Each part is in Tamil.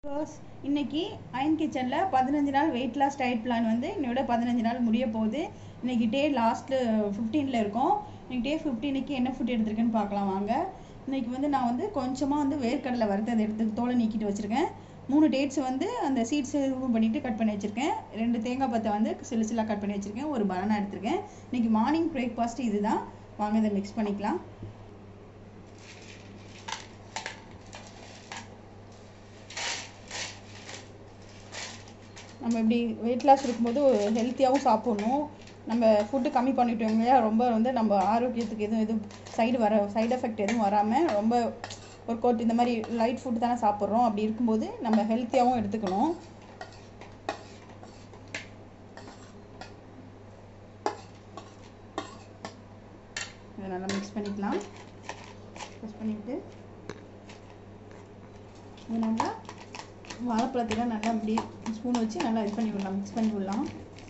ரோஸ் இன்னைக்கு அயன் கிச்சனில் பதினஞ்சு நாள் வெயிட் லாஸ் டயட் பிளான் வந்து இன்னையோட பதினஞ்சு நாள் முடிய போகுது இன்னைக்கு டே லாஸ்ட்டு ஃபிஃப்டீனில் இருக்கோம் இன்னைக்கு டே ஃபிஃப்டீனுக்கு என்ன ஃபுட் எடுத்திருக்கேன்னு பார்க்கலாம் வாங்க இன்னைக்கு வந்து நான் வந்து கொஞ்சமாக வந்து வேர்க்கடலை வறுத்தது எடுத்து தோலை நீக்கிட்டு வச்சுருக்கேன் மூணு டேட்ஸ் வந்து அந்த சீட்ஸ் ரிமூவ் பண்ணிவிட்டு கட் பண்ணி வச்சுருக்கேன் ரெண்டு தேங்காய் பத்தை வந்து சிலு சிலாக கட் பண்ணி வச்சுருக்கேன் ஒரு பனானா எடுத்திருக்கேன் இன்னைக்கு மார்னிங் பிரேக்ஃபாஸ்ட் இதுதான் வாங்க இதை மிக்ஸ் பண்ணிக்கலாம் நம்ம இப்படி வெயிட் லாஸ் இருக்கும்போது ஹெல்த்தியாகவும் சாப்பிட்ணும் நம்ம ஃபுட்டு கம்மி பண்ணிட்டோம் இல்லையா ரொம்ப வந்து நம்ம ஆரோக்கியத்துக்கு எதுவும் எதுவும் சைடு வர சைடு எஃபெக்ட் எதுவும் வராமல் ரொம்ப ஒரு கோட் இந்த மாதிரி லைட் ஃபுட் தானே சாப்பிட்றோம் அப்படி இருக்கும்போது நம்ம ஹெல்த்தியாகவும் எடுத்துக்கணும் இதை நல்லா மிக்ஸ் பண்ணிக்கலாம் மிக்ஸ் பண்ணிவிட்டு இது நல்லா வாழைப்பழத்தில் நல்லா இப்படி ஸ்பூன் வச்சு நல்லா இது பண்ணி விடலாம் மிக்ஸ் பண்ணி விடலாம்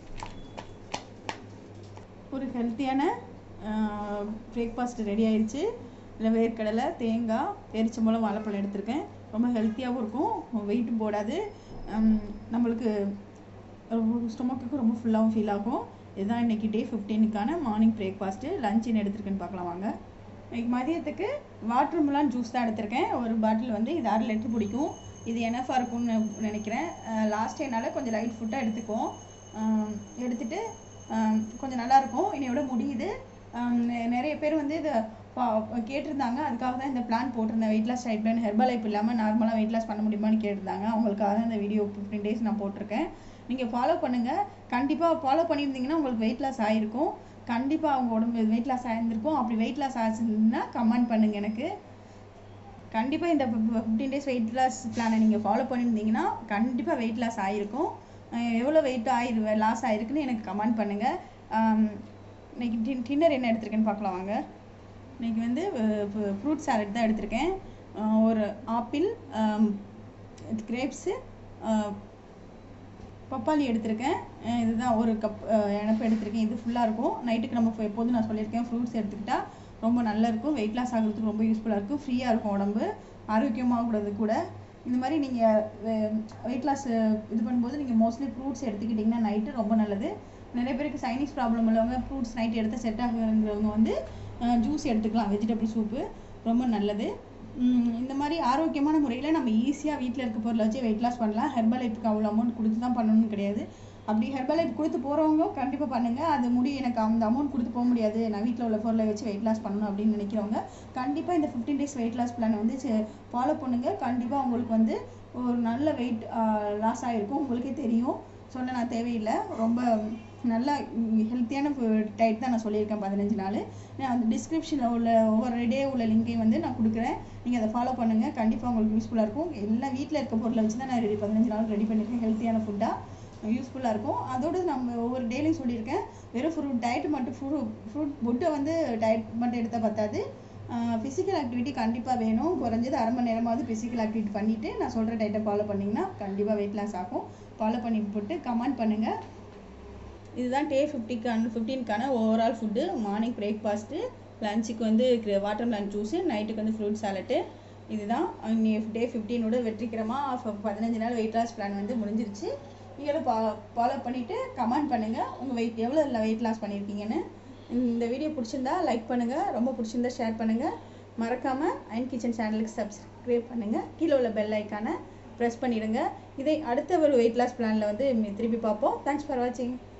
ஒரு ஹெல்த்தியான பிரேக்ஃபாஸ்ட் ரெடி ஆயிடுச்சு இதில் வேர்க்கடலை தேங்காய் எரிச்சம்பழம் வாழைப்பழம் எடுத்திருக்கேன் ரொம்ப ஹெல்த்தியாகவும் இருக்கும் வெயிட்டும் போடாது நம்மளுக்கு ஸ்டொமக்குக்கு ரொம்ப ஃபுல்லாகவும் ஃபீல் ஆகும் இதுதான் இன்றைக்கி டே ஃபிஃப்டீனுக்கான மார்னிங் பிரேக்ஃபாஸ்ட்டு லஞ்சுன்னு எடுத்திருக்கேன்னு பார்க்கலாம் வாங்க இன்னைக்கு மதியத்துக்கு வாட்டர் மிலான் ஜூஸ் தான் எடுத்திருக்கேன் ஒரு பாட்டில் வந்து இது அரை லிட்டர் பிடிக்கும் இது எனஃபாக இருக்கும்னு நினைக்கிறேன் லாஸ்ட் டைம்னால கொஞ்சம் லைட் ஃபுட்டாக எடுத்துக்குவோம் எடுத்துட்டு கொஞ்சம் நல்லாயிருக்கும் இன்னையோட முடியுது நிறைய பேர் வந்து இதை கேட்டிருந்தாங்க அதுக்காக தான் இந்த பிளான் போட்டிருந்தேன் weight loss diet plan herbal life இல்லாமல் நார்மலாக வெயிட் லாஸ் பண்ண முடியுமான்னு கேட்டிருந்தாங்க அவங்களுக்காக தான் இந்த வீடியோ ஃபிஃப்டீன் டேஸ் நான் போட்டிருக்கேன் நீங்கள் ஃபாலோ பண்ணுங்கள் கண்டிப்பாக ஃபாலோ பண்ணியிருந்தீங்கன்னா உங்களுக்கு வெயிட் லாஸ் ஆகிருக்கும் கண்டிப்பாக அவங்க உடம்பு வெயிட் லாஸ் ஆகிருந்திருக்கும் அப்படி வெயிட் லாஸ் ஆச்சுன்னா கமெண்ட் பண்ணுங்கள் எனக்கு கண்டிப்பாக இந்த ஃபிஃப்டீன் டேஸ் வெயிட் லாஸ் பிளானை நீங்கள் ஃபாலோ பண்ணியிருந்தீங்கன்னா கண்டிப்பாக வெயிட் லாஸ் ஆகிருக்கும் எவ்வளோ வெயிட் ஆயிரு லாஸ் ஆகிருக்குன்னு எனக்கு கமெண்ட் பண்ணுங்கள் இன்னைக்கு டின் டின்னர் என்ன எடுத்திருக்கேன்னு பார்க்கலாம் வாங்க இன்னைக்கு வந்து ஃப்ரூட் சாலட் தான் எடுத்திருக்கேன் ஒரு ஆப்பிள் கிரேப்ஸு பப்பாளி எடுத்திருக்கேன் இதுதான் ஒரு கப் இனப்பு எடுத்திருக்கேன் இது ஃபுல்லாக இருக்கும் நைட்டுக்கு நம்ம எப்போதும் நான் சொல்லியிருக்கேன் ஃப்ரூட்ஸ் எடுத்துக்கிட்டா ரொம்ப நல்லா இருக்கும் வெயிட் லாஸ் ஆகிறதுக்கு ரொம்ப யூஸ்ஃபுல்லாக இருக்கும் ஃப்ரீயாக இருக்கும் உடம்பு ஆரோக்கியமாக கூடாது கூட இந்த மாதிரி நீங்கள் வெயிட் லாஸ் இது பண்ணும்போது நீங்கள் மோஸ்ட்லி ஃப்ரூட்ஸ் எடுத்துக்கிட்டிங்கன்னா நைட்டு ரொம்ப நல்லது நிறைய பேருக்கு சைனீஸ் ப்ராப்ளம் உள்ளவங்க ஃப்ரூட்ஸ் நைட் எடுத்து செட் ஆகுங்கிறவங்க வந்து ஜூஸ் எடுத்துக்கலாம் வெஜிடபிள் சூப்பு ரொம்ப நல்லது இந்த மாதிரி ஆரோக்கியமான முறையில் நம்ம ஈஸியாக வீட்டில் இருக்க பொருளை வச்சு வெயிட் லாஸ் பண்ணலாம் ஹெர்பல் லைஃப்க்கு அவ்வளோ அமௌண்ட் கொடுத்து தான் பண்ணணும்னு கிடையாது அப்படி ஹெர்பல் லைஃப் கொடுத்து போகிறவங்க கண்டிப்பாக பண்ணுங்கள் அது முடி எனக்கு அந்த அமௌண்ட் கொடுத்து போக முடியாது நான் வீட்டில் உள்ள பொருளை வச்சு வெயிட் லாஸ் பண்ணணும் அப்படின்னு நினைக்கிறவங்க கண்டிப்பாக இந்த fifteen days weight loss plan வந்து ஃபாலோ பண்ணுங்கள் கண்டிப்பாக உங்களுக்கு வந்து ஒரு நல்ல வெயிட் லாஸ் ஆகிருக்கும் உங்களுக்கே தெரியும் சொல்ல நான் தேவையில்லை ரொம்ப நல்ல ஹெல்த்தியான டயட் தான் நான் சொல்லியிருக்கேன் பதினஞ்சு நாள் நான் அந்த டிஸ்கிரிப்ஷனில் உள்ள ஒவ்வொரு டே உள்ள லிங்கையும் வந்து நான் கொடுக்குறேன் நீங்கள் அதை ஃபாலோ பண்ணுங்கள் கண்டிப்பாக உங்களுக்கு யூஸ்ஃபுல்லாக இருக்கும் எல்லாம் வீட்டில் இருக்க பொருளை வச்சு தான் நான் ரெடி பதினஞ்சு நாள் ரெடி பண்ணியிருக்கேன் ஹெல்த்தியான ஃபுட்டாக யூஸ்ஃபுல்லாக இருக்கும் அதோடு நம்ம ஒவ்வொரு டேலையும் சொல்லியிருக்கேன் வெறும் ஃப்ரூட் டயட் மட்டும் ஃப்ரூட் ஃப்ரூட் ஃபுட்டை வந்து டயட் மட்டும் எடுத்தால் பத்தாது ஃபிசிக்கல் ஆக்டிவிட்டி கண்டிப்பாக வேணும் குறைஞ்சது அரை மணி நேரமாவது ஃபிசிக்கல் ஆக்டிவிட்டி பண்ணிவிட்டு நான் சொல்கிற டயட்டை ஃபாலோ பண்ணிங்கன்னா கண்டிப்பாக வெயிட் லாஸ் ஆகும் ஃபாலோ பண்ணி போட்டு கமெண்ட் பண்ணுங்கள் இதுதான் டே ஃபிஃப்டிக்கான ஃபிஃப்டீனுக்கான ஓவரால் ஃபுட்டு மார்னிங் பிரேக்ஃபாஸ்ட்டு லஞ்சுக்கு வந்து வாட்டர் மிலான் ஜூஸு நைட்டுக்கு வந்து ஃப்ரூட் சாலட்டு இதுதான் டே ஃபிஃப்டீனோட வெற்றிகரமாக பதினஞ்சு நாள் வெயிட் லாஸ் பிளான் வந்து முடிஞ்சிருச்சு நீங்களும் ஃபா ஃபாலோ பண்ணிவிட்டு கமெண்ட் பண்ணுங்கள் உங்கள் வெயிட் எவ்வளோ வெயிட் லாஸ் பண்ணியிருக்கீங்கன்னு இந்த வீடியோ பிடிச்சிருந்தா லைக் பண்ணுங்கள் ரொம்ப பிடிச்சிருந்தா ஷேர் பண்ணுங்கள் மறக்காமல் அயன் கிச்சன் சேனலுக்கு சப்ஸ்கிரைப் பண்ணுங்கள் கீழே உள்ள பெல் ஐக்கானை ப்ரெஸ் பண்ணிவிடுங்க இதை அடுத்த ஒரு வெயிட் லாஸ் பிளானில் வந்து திருப்பி பார்ப்போம் தேங்க்ஸ் ஃபார் வாட்சிங்